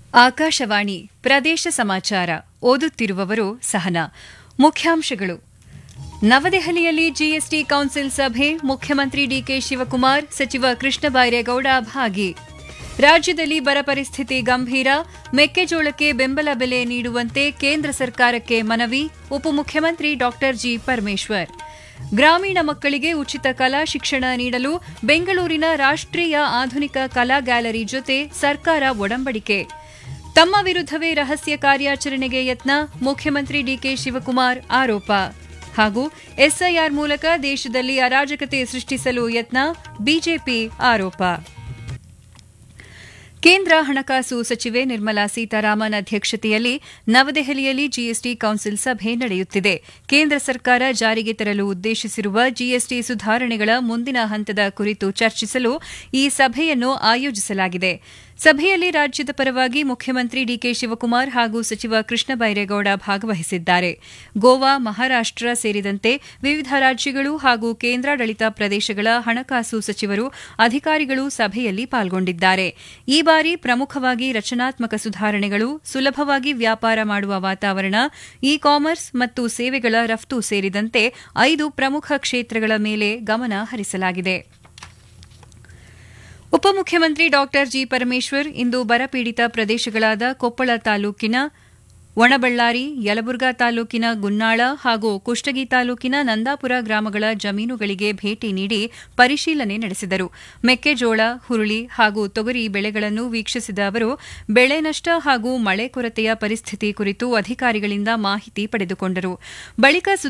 ಆಕಾಶವಾಣಿ ಪ್ರದೇಶ ಸಮಾಚಾರ ಓದುತ್ತಿರುವವರು ಸಹನಾ ಮುಖ್ಯಾಂಶಗಳು ನವದೆಹಲಿಯಲ್ಲಿ ಜಿಎಸ್ಟಿ ಕೌನ್ಸಿಲ್ ಸಭೆ ಮುಖ್ಯಮಂತ್ರಿ ಡಿಕೆ ಶಿವಕುಮಾರ್ ಸಚಿವ ಕೃಷ್ಣ ಬೈರೇಗೌಡ ಭಾಗಿ ರಾಜ್ಯದಲ್ಲಿ ಬರ ಪರಿಸ್ಥಿತಿ ಗಂಭೀರ ಮೆಕ್ಕೆಜೋಳಕ್ಕೆ ಬೆಂಬಲ ಬೆಲೆ ನೀಡುವಂತೆ ಕೇಂದ್ರ ಸರ್ಕಾರಕ್ಕೆ ಮನವಿ ಉಪಮುಖ್ಯಮಂತ್ರಿ ಡಾ ಜಿ ಪರಮೇಶ್ವರ್ ಗ್ರಾಮೀಣ ಮಕ್ಕಳಿಗೆ ಉಚಿತ ಕಲಾ ಶಿಕ್ಷಣ ನೀಡಲು ಬೆಂಗಳೂರಿನ ರಾಷ್ಟ್ರೀಯ ಆಧುನಿಕ ಕಲಾ ಗ್ಯಾಲರಿ ಜೊತೆ ಸರ್ಕಾರ ಒಡಂಬಡಿಕೆ ತಮ್ಮ ವಿರುದ್ದವೇ ರಹಸ್ಯ ಕಾರ್ಯಾಚರಣೆಗೆ ಯತ್ನ ಮುಖ್ಯಮಂತ್ರಿ ಡಿಕೆ ಶಿವಕುಮಾರ್ ಆರೋಪ ಹಾಗೂ ಎಸ್ಐಆರ್ ಮೂಲಕ ದೇಶದಲ್ಲಿ ಅರಾಜಕತೆ ಸೃಷ್ಟಿಸಲು ಯತ್ನ ಬಿಜೆಪಿ ಆರೋಪ ಕೇಂದ್ರ ಹಣಕಾಸು ಸಚಿವೆ ನಿರ್ಮಲಾ ಸೀತಾರಾಮನ್ ಅಧ್ಯಕ್ಷತೆಯಲ್ಲಿ ನವದೆಹಲಿಯಲ್ಲಿ ಜಿಎಸ್ಟಿ ಕೌನ್ಸಿಲ್ ಸಭೆ ನಡೆಯುತ್ತಿದೆ ಕೇಂದ್ರ ಸರ್ಕಾರ ಜಾರಿಗೆ ತರಲು ಉದ್ದೇಶಿಸಿರುವ ಜಿಎಸ್ಟಿ ಸುಧಾರಣೆಗಳ ಮುಂದಿನ ಹಂತದ ಕುರಿತು ಚರ್ಚಿಸಲು ಈ ಸಭೆಯನ್ನು ಆಯೋಜಿಸಲಾಗಿದೆ ಸಭೆಯಲ್ಲಿ ರಾಜ್ಯದ ಪರವಾಗಿ ಮುಖ್ಯಮಂತ್ರಿ ಡಿಕೆ ಶಿವಕುಮಾರ್ ಹಾಗೂ ಸಚಿವ ಕೃಷ್ಣ ಬೈರೇಗೌಡ ಭಾಗವಹಿಸಿದ್ದಾರೆ ಗೋವಾ ಮಹಾರಾಷ್ಟ ಸೇರಿದಂತೆ ವಿವಿಧ ರಾಜ್ಯಗಳು ಹಾಗೂ ಕೇಂದ್ರಾಡಳಿತ ಪ್ರದೇಶಗಳ ಹಣಕಾಸು ಸಚಿವರು ಅಧಿಕಾರಿಗಳು ಸಭೆಯಲ್ಲಿ ಪಾಲ್ಗೊಂಡಿದ್ದಾರೆ ಈ ಬಾರಿ ಪ್ರಮುಖವಾಗಿ ರಚನಾತ್ಮಕ ಸುಧಾರಣೆಗಳು ಸುಲಭವಾಗಿ ವ್ಯಾಪಾರ ಮಾಡುವ ವಾತಾವರಣ ಇ ಕಾಮರ್ಸ್ ಮತ್ತು ಸೇವೆಗಳ ರಫ್ತು ಸೇರಿದಂತೆ ಐದು ಪ್ರಮುಖ ಕ್ಷೇತ್ರಗಳ ಮೇಲೆ ಗಮನ ಹರಿಸಲಾಗಿದೆ ಉಪಮುಖ್ಯಮಂತ್ರಿ ಡಾ ಜಿ ಪರಮೇಶ್ವರ್ ಇಂದು ಬರಪೀಡಿತ ಪ್ರದೇಶಗಳಾದ ಕೊಪ್ಪಳ ತಾಲೂಕಿನ ಒಣಬಳ್ಳಾರಿ ಯಲಬುರ್ಗಾ ತಾಲೂಕಿನ ಗುನ್ನಾಳ ಹಾಗೂ ಕುಷ್ಟಗಿ ತಾಲೂಕಿನ ನಂದಾಪುರ ಗ್ರಾಮಗಳ ಜಮೀನುಗಳಿಗೆ ಭೇಟಿ ನೀಡಿ ಪರಿಶೀಲನೆ ನಡೆಸಿದರು ಮೆಕ್ಕೆಜೋಳ ಹುರುಳಿ ಹಾಗೂ ತೊಗರಿ ಬೆಳೆಗಳನ್ನು ವೀಕ್ಷಿಸಿದ ಅವರು ಬೆಳೆ ನಷ್ಟ ಹಾಗೂ ಮಳೆ ಕೊರತೆಯ ಪರಿಸ್ಥಿತಿ ಕುರಿತು ಅಧಿಕಾರಿಗಳಿಂದ ಮಾಹಿತಿ ಪಡೆದುಕೊಂಡರು ಬಳಿಕ